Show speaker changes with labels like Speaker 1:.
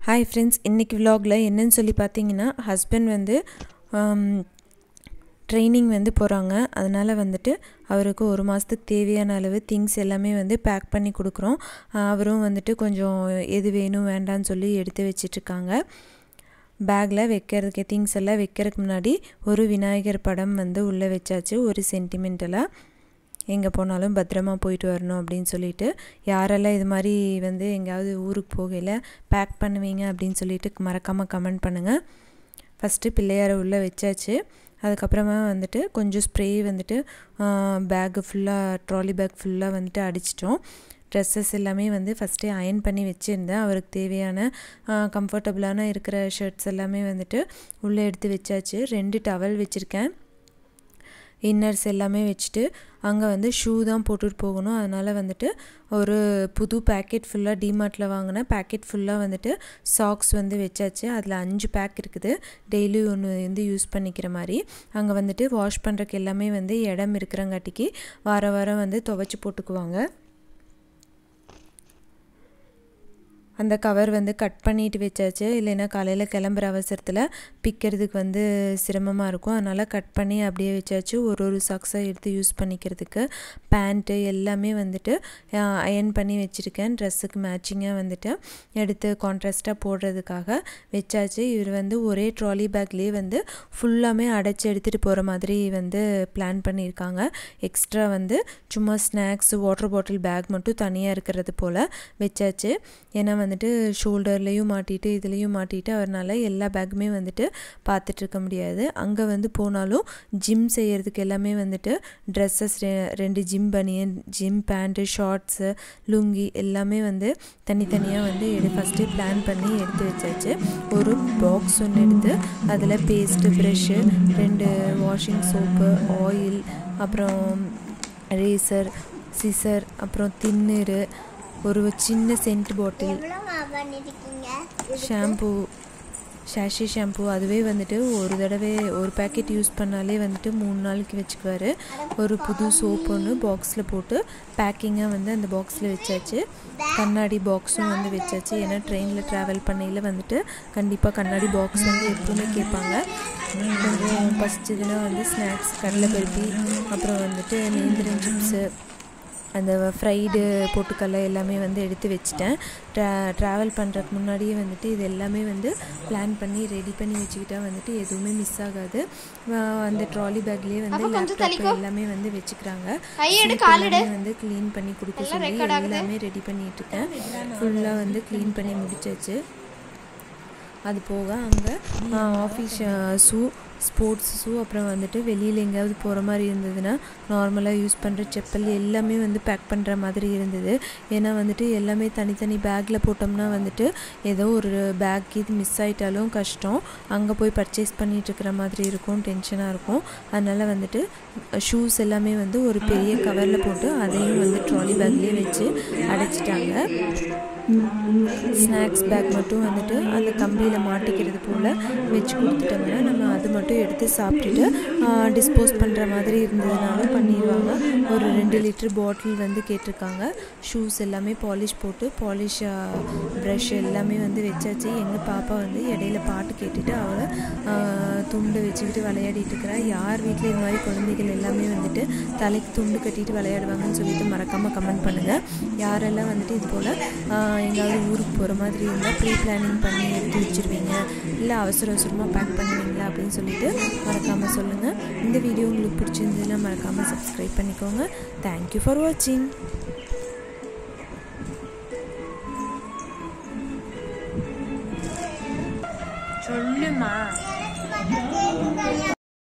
Speaker 1: hi friends இன்றைக்கி vlogல என்னன்னு சொல்லி பார்த்தீங்கன்னா ஹஸ்பண்ட் வந்து ட்ரைனிங் வந்து போகிறாங்க அதனால் வந்துட்டு அவருக்கு ஒரு மாதத்துக்கு தேவையான அளவு திங்ஸ் எல்லாமே வந்து பேக் பண்ணி கொடுக்குறோம் அவரும் வந்துட்டு கொஞ்சம் எது வேணும் வேண்டான்னு சொல்லி எடுத்து வச்சிட்ருக்காங்க பேக்கில் வைக்கிறதுக்கு திங்ஸ் எல்லாம் வைக்கிறதுக்கு முன்னாடி ஒரு விநாயகர் படம் வந்து உள்ளே வச்சாச்சு ஒரு சென்டிமெண்டலாக எங்கே போனாலும் பத்திரமா போயிட்டு வரணும் அப்படின்னு சொல்லிட்டு யாரெல்லாம் இது மாதிரி வந்து எங்கேயாவது ஊருக்கு போகையில் பேக் பண்ணுவீங்க அப்படின்னு சொல்லிட்டு மறக்காமல் கமெண்ட் பண்ணுங்கள் ஃபஸ்ட்டு பிள்ளையாரை உள்ளே வச்சாச்சு அதுக்கப்புறமா வந்துட்டு கொஞ்சம் ஸ்ப்ரே வந்துட்டு பேக்கு ஃபுல்லாக ட்ராலி பேக் ஃபுல்லாக வந்துட்டு அடிச்சிட்டோம் ட்ரெஸ்ஸஸ் எல்லாமே வந்து ஃபஸ்ட்டே அயன் பண்ணி வச்சுருந்தேன் அவருக்கு தேவையான கம்ஃபர்டபுளான இருக்கிற ஷர்ட்ஸ் எல்லாமே வந்துட்டு உள்ளே எடுத்து வச்சாச்சு ரெண்டு டவல் வச்சுருக்கேன் இன்னர்ஸ் எல்லாமே வச்சுட்டு அங்கே வந்து ஷூ தான் போட்டுட்டு போகணும் அதனால் வந்துட்டு ஒரு புது பேக்கெட் ஃபுல்லாக டிமார்ட்டில் வாங்கின பேக்கெட் ஃபுல்லாக வந்துட்டு சாக்ஸ் வந்து வச்சாச்சு அதில் அஞ்சு பேக் இருக்குது டெய்லி ஒன்று வந்து யூஸ் பண்ணிக்கிற மாதிரி அங்கே வந்துட்டு வாஷ் பண்ணுறக்கு எல்லாமே வந்து இடம் இருக்கிறங்காட்டிக்கு வார வாரம் வந்து துவைச்சி போட்டுக்குவாங்க அந்த கவர் வந்து கட் பண்ணிட்டு வச்சாச்சு இல்லைன்னா காலையில் கிளம்புற அவசரத்தில் பிக்கிறதுக்கு வந்து சிரமமாக இருக்கும் அதனால் கட் பண்ணி அப்படியே வச்சாச்சு ஒரு ஒரு சாக்ஸாக எடுத்து யூஸ் பண்ணிக்கிறதுக்கு பேண்ட்டு எல்லாமே வந்துட்டு அயன் பண்ணி வச்சுருக்கேன் ட்ரெஸ்ஸுக்கு மேட்சிங்காக வந்துட்டு எடுத்து கான்ட்ராஸ்ட்டாக போடுறதுக்காக வச்சாச்சு இவர் வந்து ஒரே ட்ராலி பேக்லேயே வந்து ஃபுல்லாமே அடைச்சி எடுத்துகிட்டு போகிற மாதிரி வந்து பிளான் பண்ணியிருக்காங்க எக்ஸ்ட்ரா வந்து சும்மா ஸ்நாக்ஸ் வாட்டர் பாட்டில் பேக் மட்டும் தனியாக இருக்கிறது போல் வச்சாச்சு ஏன்னா வந்துட்டு ஷோல்டர்லேயும் மாட்டிட்டு இதுலேயும் மாட்டிட்டு அவரால் எல்லா பேக்குமே வந்துட்டு பார்த்துட்டு இருக்க முடியாது அங்கே வந்து போனாலும் ஜிம் செய்கிறதுக்கு எல்லாமே வந்துட்டு ட்ரெஸ்ஸஸ் ரெண்டு ஜிம் பனியன் ஜிம் பேண்ட்டு ஷார்ட்ஸு லுங்கி எல்லாமே வந்து தனித்தனியாக வந்து எடு ஃபஸ்ட்டு பிளான் பண்ணி எடுத்து வச்சாச்சு ஒரு பாக்ஸ் ஒன்று எடுத்து அதில் பேஸ்ட்டு ப்ரெஷ்ஷு ரெண்டு வாஷிங் சோப்பு ஆயில் அப்புறம் ரேசர் சிசர் அப்புறம் திண்ணூறு ஒரு சின்ன scent bottle shampoo sachet shampoo அதுவே வந்துட்டு ஒரு தடவை ஒரு பேக்கெட் யூஸ் பண்ணாலே வந்துட்டு மூணு நாளைக்கு வச்சுக்குவார் ஒரு புது சோப் ஒன்று பாக்ஸில் போட்டு பேக்கிங்காக வந்து அந்த பாக்ஸில் வச்சாச்சு கண்ணாடி பாக்ஸும் வந்து வச்சாச்சு ஏன்னா ட்ரெயினில் ட்ராவல் பண்ணையில் வந்துட்டு கண்டிப்பாக கண்ணாடி பாக்ஸ் வந்து எப்பவுமே கேட்பாங்க கொஞ்சம் பசிச்சதுன்னா வந்து ஸ்நாக்ஸ் கடலை பருப்பி அப்புறம் வந்துட்டு நேந்திரன் சிப்ஸு அந்த ஃப்ரைடு பொட்டுக்கடலை எல்லாமே வந்து எடுத்து வச்சுட்டேன் ட்ரா ட்ராவல் பண்ணுறதுக்கு முன்னாடியே வந்துட்டு இது எல்லாமே வந்து பிளான் பண்ணி ரெடி பண்ணி வச்சுக்கிட்டா வந்துட்டு எதுவுமே மிஸ் ஆகாது அந்த ட்ராலி பேக்லேயே வந்து லேப்டாப் எல்லாமே வந்து வச்சுக்கிறாங்க வந்து க்ளீன் பண்ணி கொடுக்க சொல்லி எல்லாமே ரெடி பண்ணிட்டு இருக்கேன் ஃபுல்லாக வந்து க்ளீன் பண்ணி முடிச்சாச்சு அது போக அங்கே ஆஃபீஸ் ஷூ ஸ்போர்ட்ஸ் ஷூ அப்புறம் வந்துட்டு வெளியில் எங்கேயாவது போகிற மாதிரி இருந்ததுன்னா நார்மலாக யூஸ் பண்ணுற செப்பல் எல்லாமே வந்து பேக் பண்ணுற மாதிரி இருந்தது ஏன்னா வந்துட்டு எல்லாமே தனித்தனி பேக்கில் போட்டோம்னா வந்துட்டு ஏதோ ஒரு பேக் இது மிஸ் ஆகிட்டாலும் கஷ்டம் அங்கே போய் பர்ச்சேஸ் பண்ணிகிட்டு இருக்கிற மாதிரி இருக்கும் டென்ஷனாக இருக்கும் அதனால் வந்துட்டு ஷூஸ் எல்லாமே வந்து ஒரு பெரிய கவரில் போட்டு அதையும் வந்து ட்ராலி பேக்லேயே வச்சு அடைச்சிட்டாங்க ஸ்நாக்ஸ் பேக் மட்டும் வந்துட்டு அந்த கம்பியில் மாட்டிக்கிறது போல் வச்சு கொடுத்துட்டோம்னா நம்ம அது மட்டும் எடுத்து சாப்பிட்டுட்டு டிஸ்போஸ் பண்ணுற மாதிரி இருந்ததுனாலும் பண்ணிடுவாங்க ஒரு ரெண்டு லிட்டர் பாட்டில் வந்து கேட்டிருக்காங்க ஷூஸ் எல்லாமே பாலிஷ் போட்டு பாலிஷ் ப்ரஷ் எல்லாமே வந்து வச்சாச்சு எங்கள் பாப்பா வந்து இடையில பாட்டு கேட்டுட்டு அவளை துண்டு வச்சுக்கிட்டு விளையாடிட்டு இருக்கிறா யார் வீட்டில் இது மாதிரி குழந்தைகள் எல்லாமே வந்துட்டு தலைக்கு துண்டு கட்டிட்டு விளையாடுவாங்கன்னு சொல்லிட்டு மறக்காமல் கமெண்ட் பண்ணுங்கள் யாரெல்லாம் வந்துட்டு இது போல் எங்கேயாவது ஊருக்கு போகிற மாதிரி இருந்தால் ப்ரீ பிளானிங் பண்ணி எடுத்து வச்சுருவீங்க இல்லை அவசர அவசரமாக பேக் பண்ணுவீங்களா அப்படின்னு சொல்லிட்டு மறக்காமல் சொல்லுங்கள் இந்த வீடியோ உங்களுக்கு பிடிச்சிருந்ததுன்னா மறக்காமல் சப்ஸ்கிரைப் பண்ணிக்கோங்க தேங்க்யூ ஃபார் வாட்சிங்
Speaker 2: சொல்லுமா